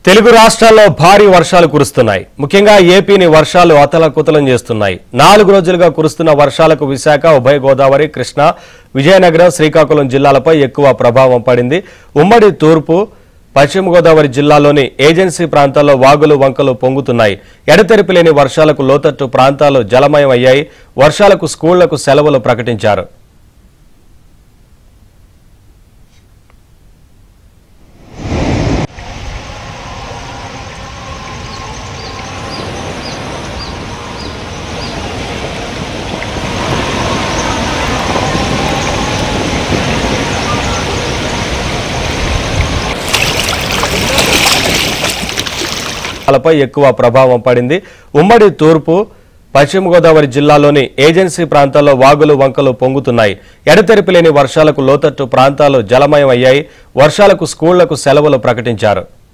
తెలుగు రాష్ట్రాల్లో భారీ వర్షాలు కురుస్తున్నాయి ముఖ్యంగా ఏపీని వర్షాలు అతలకుతలం చేస్తున్నాయి నాలుగు రోజులుగా కురుస్తున్న వర్షాలకు విశాఖ ఉభయ గోదావరి కృష్ణా విజయనగరం శ్రీకాకుళం జిల్లాలపై ఎక్కువ ప్రభావం పడింది ఉమ్మడి తూర్పు పశ్చిమ గోదావరి జిల్లాలోని ఏజెన్సీ ప్రాంతాల్లో వాగులు వంకలు పొంగుతున్నాయి ఎడతెరిపి లేని వర్షాలకు లోతట్టు ప్రాంతాలు జలమయం అయ్యాయి వర్షాలకు స్కూళ్లకు సెలవులు ప్రకటించారు జిల్లాలపై ఎక్కువ ప్రభావం పడింది ఉమ్మడి తూర్పు పశ్చిమ గోదావరి జిల్లాలోని ఏజెన్సీ ప్రాంతాల్లో వాగులు వంకలు పొంగుతున్నాయి ఎడతెరిపి లేని వర్షాలకు లోతట్టు ప్రాంతాలు జలమయం అయ్యాయి వర్షాలకు స్కూళ్లకు సెలవులు ప్రకటించారు